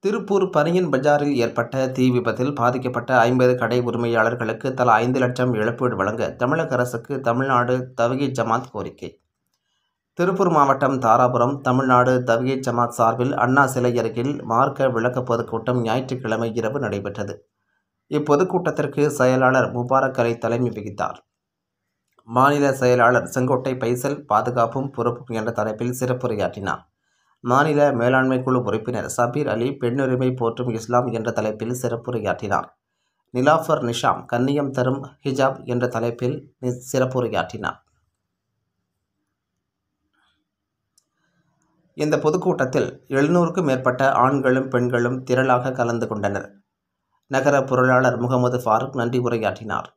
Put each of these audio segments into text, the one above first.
திருப்பூர் பனியன் பஜாரில் ஏற்பட்ட தீ விபத்தில் பாதிக்கப்பட்ட ஐம்பது கடை உரிமையாளர்களுக்கு தலா ஐந்து லட்சம் இழப்பீடு வழங்க தமிழக அரசுக்கு தமிழ்நாடு தவ்ஹீத் ஜமாத் கோரிக்கை திருப்பூர் மாவட்டம் தாராபுரம் தமிழ்நாடு தவ்ஹீத் ஜமாத் சார்பில் அண்ணா சிலை அருகில் மார்க்க விளக்க பொதுக்கூட்டம் ஞாயிற்றுக்கிழமை இரவு நடைபெற்றது இப்பொதுக்கூட்டத்திற்கு செயலாளர் முபாரக் அலி தலைமை வகித்தார் மாநில செயலாளர் செங்கோட்டை பைசல் பாதுகாப்பும் பொறுப்பும் என்ற தலைப்பில் சிறப்புரையாற்றினார் மாநில மேலாண்மை குழு உறுப்பினர் சபீர் அலி பெண்ணுரிமை போற்றும் இஸ்லாம் என்ற தலைப்பில் சிறப்புரையாற்றினார் நிலாஃபர் நிஷாம் கன்னியம் தரும் ஹிஜாப் என்ற தலைப்பில் நி- சிறப்புரையாற்றினார் இந்த பொதுக்கூட்டத்தில் எழுநூறுக்கும் மேற்பட்ட ஆண்களும் பெண்களும் திரளாக கலந்து கொண்டனர் நகர பொருளாளர் முகமது ஃபாரூக் நன்றி உரையாற்றினார்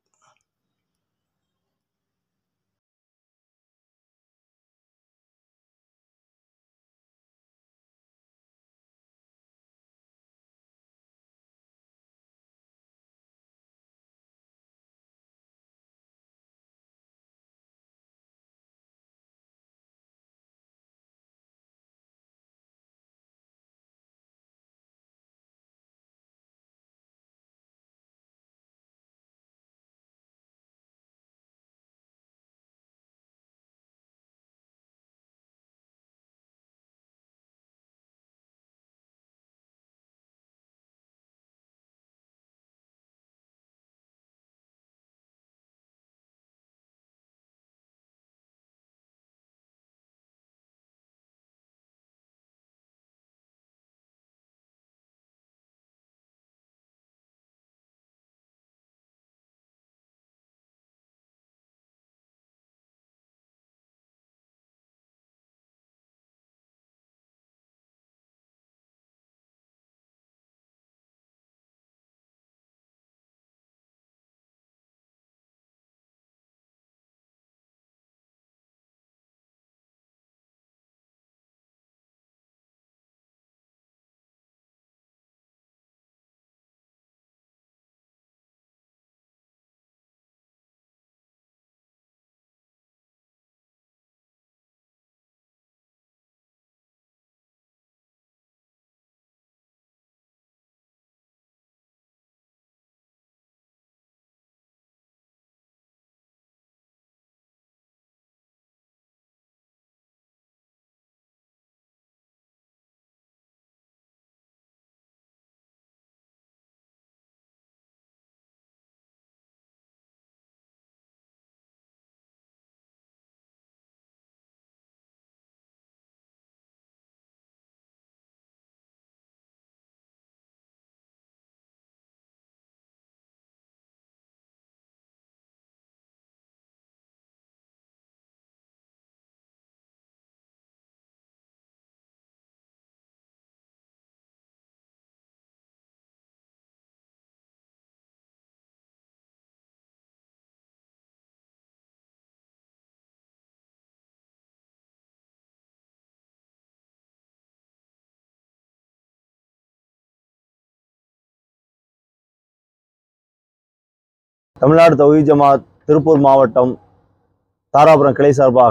தமிழ்நாடு தௌஹீத் ஜமாத் திருப்பூர் மாவட்டம் தாராபுரம் கிளை சார்பாக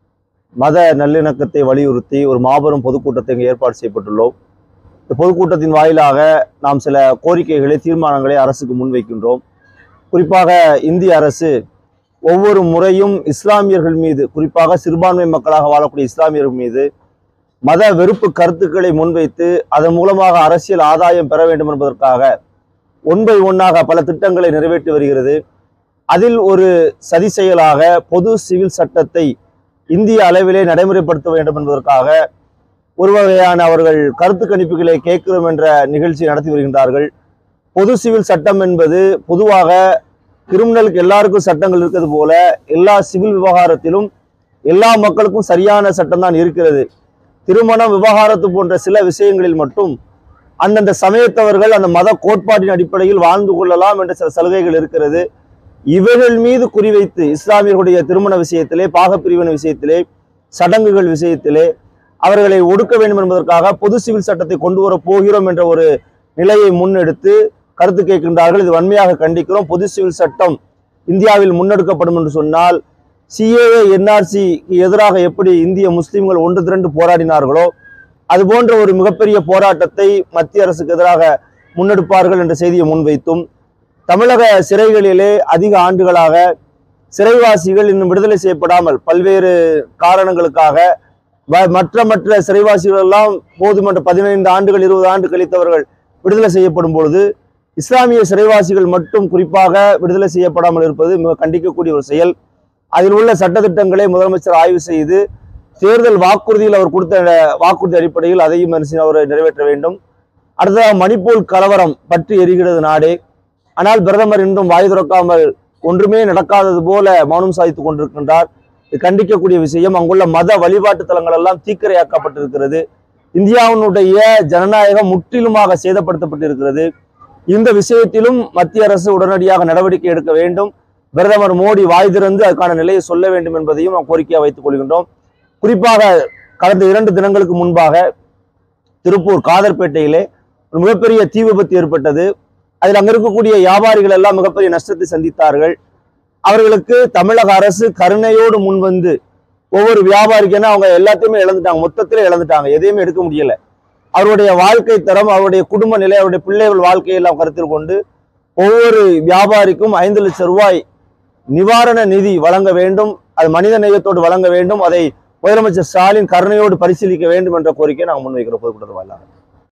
மத நல்லிணக்கத்தை வலியுறுத்தி ஒரு மாபெரும் பொதுக்கூட்டத்தை இங்கு ஏற்பாடு செய்யப்பட்டுள்ளோம் இந்த பொதுக்கூட்டத்தின் வாயிலாக நாம் சில கோரிக்கைகளை தீர்மானங்களை அரசுக்கு முன்வைக்கின்றோம் குறிப்பாக இந்திய அரசு ஒவ்வொரு முறையும் இஸ்லாமியர்கள் மீது குறிப்பாக சிறுபான்மை மக்களாக வாழக்கூடிய இஸ்லாமியர்கள் மீது மத வெறுப்பு கருத்துக்களை முன்வைத்து அதன் மூலமாக அரசியல் ஆதாயம் பெற வேண்டும் என்பதற்காக ஒன் பை ஒன்னாக பல திட்டங்களை நிறைவேற்றி வருகிறது அதில் ஒரு சதி செயலாக பொது சிவில் சட்டத்தை இந்திய அளவிலே நடைமுறைப்படுத்த வேண்டும் என்பதற்காக ஒரு வகையான அவர்கள் கருத்து கணிப்புகளை கேட்கிறோம் என்ற நிகழ்ச்சி நடத்தி வருகின்றார்கள் பொது சிவில் சட்டம் என்பது பொதுவாக கிரிமினலுக்கு எல்லாருக்கும் சட்டங்கள் இருக்கிறது போல எல்லா சிவில் விவகாரத்திலும் எல்லா மக்களுக்கும் சரியான சட்டம் தான் இருக்கிறது திருமணம் விவகாரத்து போன்ற சில விஷயங்களில் மட்டும் அந்தந்த சமயத்தவர்கள் அந்த மத கோட்பாட்டின் அடிப்படையில் வாழ்ந்து கொள்ளலாம் என்ற சில சலுகைகள் இருக்கிறது இவைகள் மீது குறிவைத்து இஸ்லாமியர்களுடைய திருமண விஷயத்திலே பாகப்பிரிவினை விஷயத்திலே சடங்குகள் விஷயத்திலே அவர்களை ஒடுக்க வேண்டும் என்பதற்காக பொது சிவில் சட்டத்தை கொண்டு வர போகிறோம் என்ற ஒரு நிலையை முன்னெடுத்து கருத்து கேட்கின்றார்கள் இது வன்மையாக கண்டிக்கிறோம் பொது சிவில் சட்டம் இந்தியாவில் முன்னெடுக்கப்படும் என்று சொன்னால் சிஏஏ என்ஆர்சிக்கு எதிராக எப்படி இந்திய முஸ்லிம்கள் ஒன்று திரண்டு போராடினார்களோ அது போன்ற ஒரு மிகப்பெரிய போராட்டத்தை மத்திய அரசுக்கு எதிராக முன்னெடுப்பார்கள் என்ற செய்தியை முன்வைத்தும் தமிழக சிறைகளிலே அதிக ஆண்டுகளாக சிறைவாசிகள் இன்னும் விடுதலை செய்யப்படாமல் பல்வேறு காரணங்களுக்காக வ- மற்ற மற்ற சிறைவாசிகள் எல்லாம் போதுமன்ற பதினைந்து ஆண்டுகள் இருபது ஆண்டு கழித்தவர்கள் விடுதலை செய்யப்படும் பொழுது இஸ்லாமிய சிறைவாசிகள் மட்டும் குறிப்பாக விடுதலை செய்யப்படாமல் இருப்பது மிக கண்டிக்கக்கூடிய ஒரு செயல் அதில் உள்ள சட்டத்திட்டங்களை முதலமைச்சர் ஆய்வு செய்து தேர்தல் வாக்குறுதியில் அவர் கொடுத்த வாக்குறுதி அடிப்படையில் அதையும் அரசின் அவர் நிறைவேற்ற வேண்டும் அடுத்ததாக மணிப்பூர் கலவரம் பற்றி எரிகிறது நாடே ஆனால் பிரதமர் இன்றும் வாய் திறக்காமல் ஒன்றுமே நடக்காதது போல மௌனம் சாதித்துக் கொண்டிருக்கின்றார் இது கண்டிக்கக்கூடிய விஷயம் அங்குள்ள மத வழிபாட்டு தலங்கள் எல்லாம் தீக்கிரையாக்கப்பட்டிருக்கிறது இந்தியாவினுடைய ஜனநாயகம் முற்றிலுமாக சேதப்படுத்தப்பட்டிருக்கிறது இந்த விஷயத்திலும் மத்திய அரசு உடனடியாக நடவடிக்கை எடுக்க வேண்டும் பிரதமர் மோடி வாய் திறந்து அதுக்கான நிலையை சொல்ல வேண்டும் என்பதையும் நாம் கோரிக்கையாக வைத்துக் கொள்கின்றோம் குறிப்பாக கடந்த இரண்டு தினங்களுக்கு முன்பாக திருப்பூர் காதர்பேட்டையிலே ஒரு மிகப்பெரிய தீ விபத்து ஏற்பட்டது அதில் அங்க இருக்கக்கூடிய வியாபாரிகள் எல்லாம் மிகப்பெரிய நஷ்டத்தை சந்தித்தார்கள் அவர்களுக்கு தமிழக அரசு கருணையோடு முன்வந்து ஒவ்வொரு வியாபாரிக்குன்னா அவங்க எல்லாத்தையுமே இழந்துட்டாங்க மொத்தத்திலே இழந்துட்டாங்க எதையுமே எடுக்க முடியல அவருடைய வாழ்க்கை தரம் அவருடைய குடும்ப நிலை அவருடைய பிள்ளைகள் வாழ்க்கையை எல்லாம் கருத்தில் கொண்டு ஒவ்வொரு வியாபாரிக்கும் ஐந்து லட்சம் ரூபாய் நிவாரண நிதி வழங்க வேண்டும் அது மனித நேயத்தோடு வழங்க வேண்டும் அதை முதலமைச்சர் ஸ்டாலின் கருணையோடு பரிசீலிக்க வேண்டும் என்ற கோரிக்கையை நாங்கள் முன்வைக்கிறோம் பொதுக்கூட்டத்தில் வரலாம்